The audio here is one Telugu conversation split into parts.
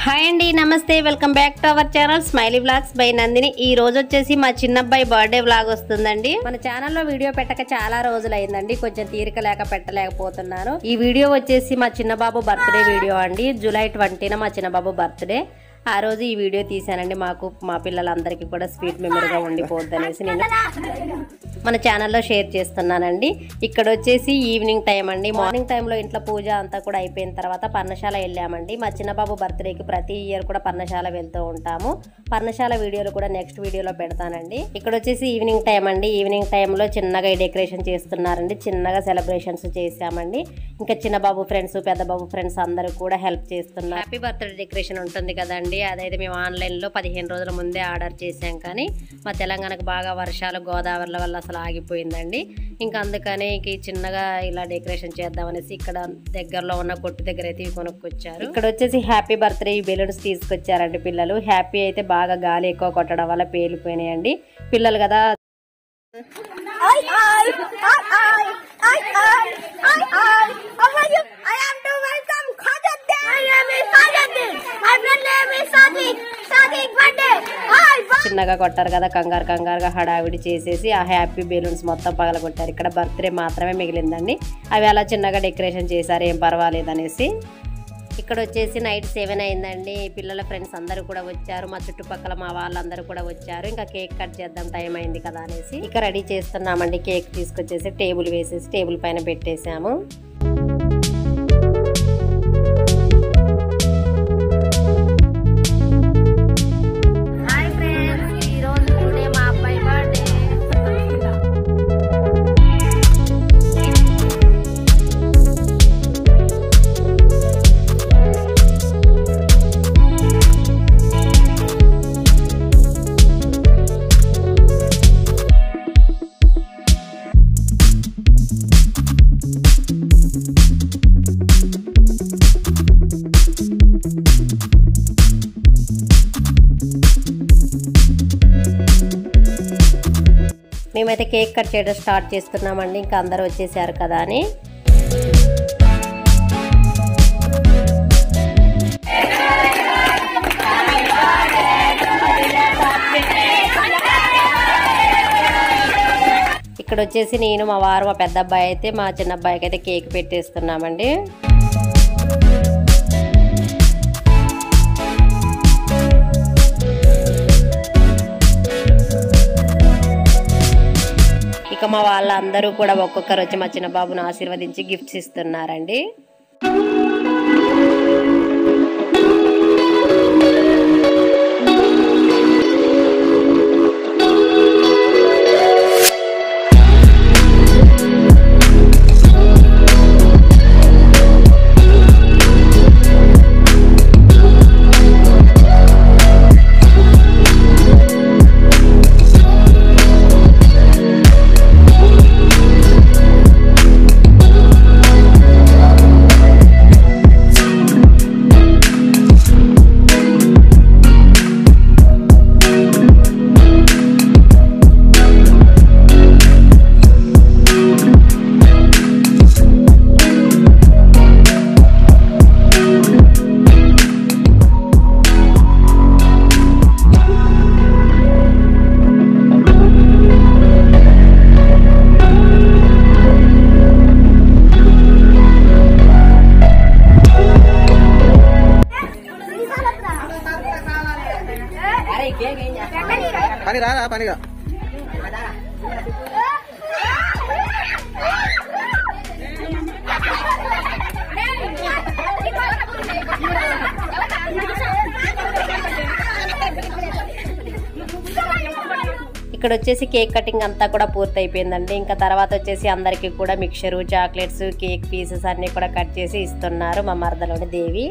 హాయ్ అండి నమస్తే welcome back to our channel smiley blogs by Nandini ఈ రోజు వచ్చేసి మా చిన్నబ్బాయి బర్త్డే వ్లాగ్ వస్తుందండి మన ఛానల్లో వీడియో పెట్టక చాలా రోజులు అయిందండి కొంచెం తీరిక లేక పెట్టలేకపోతున్నాను ఈ వీడియో వచ్చేసి మా చిన్న బాబు బర్త్డే వీడియో అండి జూలై ట్వంటీన మా చిన్న బాబు బర్త్డే ఆ రోజు ఈ వీడియో తీసానండి మాకు మా పిల్లలందరికీ కూడా స్వీట్ మెమరీగా ఉండిపోద్ది అనేసి నేను మన ఛానల్లో షేర్ చేస్తున్నానండి ఇక్కడ వచ్చేసి ఈవినింగ్ టైం అండి మార్నింగ్ టైంలో ఇంట్లో పూజ అంతా కూడా అయిపోయిన తర్వాత పర్ణశాల వెళ్ళామండి మా చిన్నబాబు బర్త్డేకి ప్రతి ఇయర్ కూడా పర్ణశాల వెళ్తూ ఉంటాము పర్ణశాల వీడియోలు కూడా నెక్స్ట్ వీడియోలో పెడతానండి ఇక్కడ వచ్చేసి ఈవినింగ్ టైం అండి ఈవినింగ్ టైంలో చిన్నగా డెకరేషన్ చేస్తున్నారండి చిన్నగా సెలబ్రేషన్స్ చేసామండి ఇంకా చిన్న బాబు ఫ్రెండ్స్ పెద్ద బాబు ఫ్రెండ్స్ అందరూ కూడా హెల్ప్ చేస్తున్నారు హ్యాపీ బర్త్డే డెకరేషన్ ఉంటుంది కదండి అదైతే మేము ఆన్లైన్లో పదిహేను రోజుల ముందే ఆర్డర్ చేసాం కానీ మా తెలంగాణకు బాగా వర్షాలు గోదావరిల వల్ల అసలు ఆగిపోయిందండి ఇంకా అందుకని ఇంక ఈ చిన్నగా ఇలా డెకరేషన్ చేద్దామనేసి ఇక్కడ దగ్గరలో ఉన్న కొట్టు దగ్గర అయితే ఇవి కొనుక్కొచ్చారు ఇక్కడ వచ్చేసి హ్యాపీ బర్త్డే ఈ బెలూన్స్ తీసుకొచ్చారండి పిల్లలు హ్యాపీ అయితే బాగా గాలి ఎక్కువ కొట్టడం వల్ల పేలిపోయినాయండి పిల్లలు కదా I, I, I, I, I, I, I, how are you? I am to welcome Khajaddin. My name is Khajaddin. My friend name is Sadiq. Sadiq birthday. Hi, చిన్నగా కొట్టారు కదా కంగారు కంగారుగా హడావిడి చేసేసి ఆ హ్యాపీ బెలూన్స్ మొత్తం పగలగొట్టారు ఇక్కడ బర్త్డే మాత్రమే మిగిలిందండి అవి అలా చిన్నగా డెకరేషన్ చేశారు ఏం పర్వాలేదు అనేసి ఇక్కడ వచ్చేసి నైట్ సెవెన్ అయిందండి పిల్లల ఫ్రెండ్స్ అందరూ కూడా వచ్చారు మా చుట్టుపక్కల మా వాళ్ళందరూ కూడా వచ్చారు ఇంకా కేక్ కట్ చేద్దాం టైం అయింది కదా అనేసి ఇక రెడీ చేస్తున్నామండి కేక్ తీసుకొచ్చేసి టేబుల్ వేసేసి టేబుల్ పైన పెట్టేశాము హాయ్ ఫ్రెండ్స్ ఈ రోజు టుడే మా అబ్బాయి బర్త్డే మేమైతే కేక్ కట్ చేయడం స్టార్ట్ చేస్తున్నామండి ఇంకా అందరూ వచ్చేసారు కదా అని ఇక్కడ వచ్చేసి నేను మా వారు మా పెద్ద అబ్బాయి అయితే మా చిన్న అబ్బాయికి అయితే కేక్ పెట్టేస్తున్నామండి ఇక మా వాళ్ళందరూ కూడా ఒక్కొక్కరు వచ్చి మా చిన్న బాబును ఆశీర్వదించి గిఫ్ట్స్ ఇస్తున్నారండి పని రారా పనిగా ఇక్కడ వచ్చేసి కేక్ కటింగ్ అంతా కూడా పూర్తి అయిపోయిందండి ఇంకా తర్వాత వచ్చేసి అందరికీ కూడా మిక్చరు చాక్లెట్స్ కేక్ పీసెస్ అన్ని కూడా కట్ చేసి ఇస్తున్నారు మా మరదలోని దేవి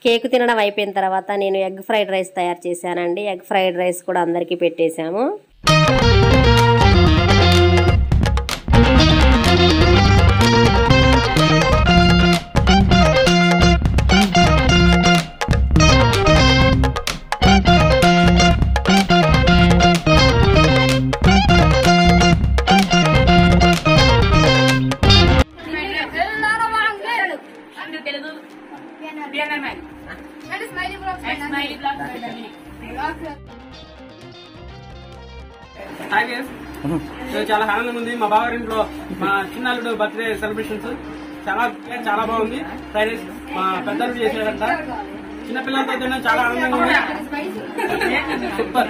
కేక్ తినడం అయిపోయిన తర్వాత నేను ఎగ్ ఫ్రైడ్ రైస్ తయారు చేశానండి ఎగ్ ఫ్రైడ్ రైస్ కూడా అందరికీ పెట్టేశాము హాయ్ గైస్ ఈరోజు చాలా ఆనందంగా ఉంది మా బావ ఇంట్లో మా చిన్నల్లుడు బర్త్డే సెలబ్రేషన్స్ చాలా చాలా బాగుంది ఫ్రైడ్ రైస్ మా పెద్దలు చేసాడంట చిన్న పిల్లలతో తినడం చాలా ఆనందంగా ఉంది super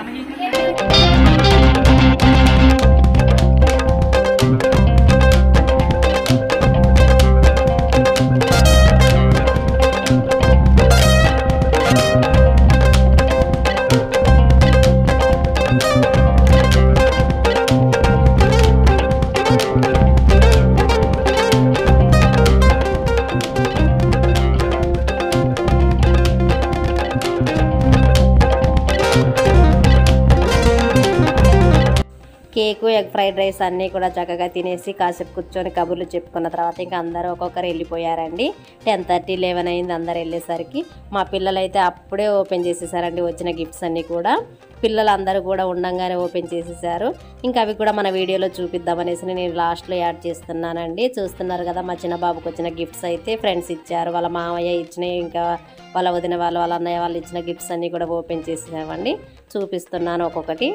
cake egg fried rice అన్నీ కూడా చక్కగా తినేసి కాసేపు కూర్చొని కబుర్లు చెప్పుకున్న తర్వాత ఇంకా అందరూ ఒక్కొక్కరు వెళ్ళిపోయారండి టెన్ థర్టీ లెవెన్ అయింది అందరు వెళ్ళేసరికి మా పిల్లలు అయితే అప్పుడే ఓపెన్ చేసేసారండి వచ్చిన గిఫ్ట్స్ అన్నీ కూడా పిల్లలందరూ కూడా ఉండంగానే ఓపెన్ చేసేసారు ఇంకా అవి కూడా మన వీడియోలో చూపిద్దామనేసి నేను లాస్ట్లో యాడ్ చేస్తున్నానండి చూస్తున్నారు కదా మా చిన్న బాబుకి వచ్చిన గిఫ్ట్స్ అయితే ఫ్రెండ్స్ ఇచ్చారు వాళ్ళ మామయ్య ఇచ్చినవి ఇంకా వాళ్ళ వదిన వాళ్ళు వాళ్ళ అన్నయ్య వాళ్ళు ఇచ్చిన గిఫ్ట్స్ అన్నీ కూడా ఓపెన్ చేసేసామండి చూపిస్తున్నాను ఒక్కొక్కటి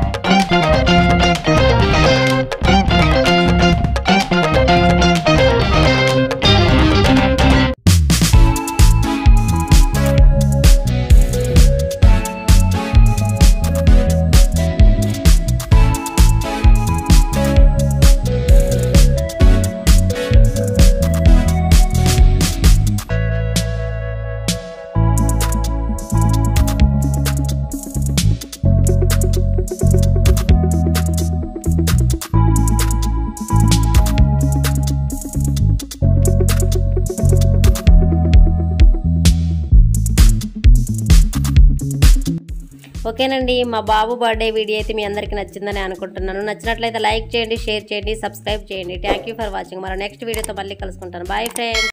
ఓకేనండి మా బాబు బర్త్డే వీడియో అయితే మీ అందరికీ నచ్చిందని అనుకుంటున్నాను నచ్చినట్లయితే లైక్ చేయండి షేర్ చేయండి సబ్స్క్రైబ్ చేయండి థ్యాంక్ యూ ఫర్ వాచింగ్ మరో నెక్స్ట్ వీడియోతో మళ్ళీ కలుసుకుంటాను బాయ్ ఫ్రెండ్స్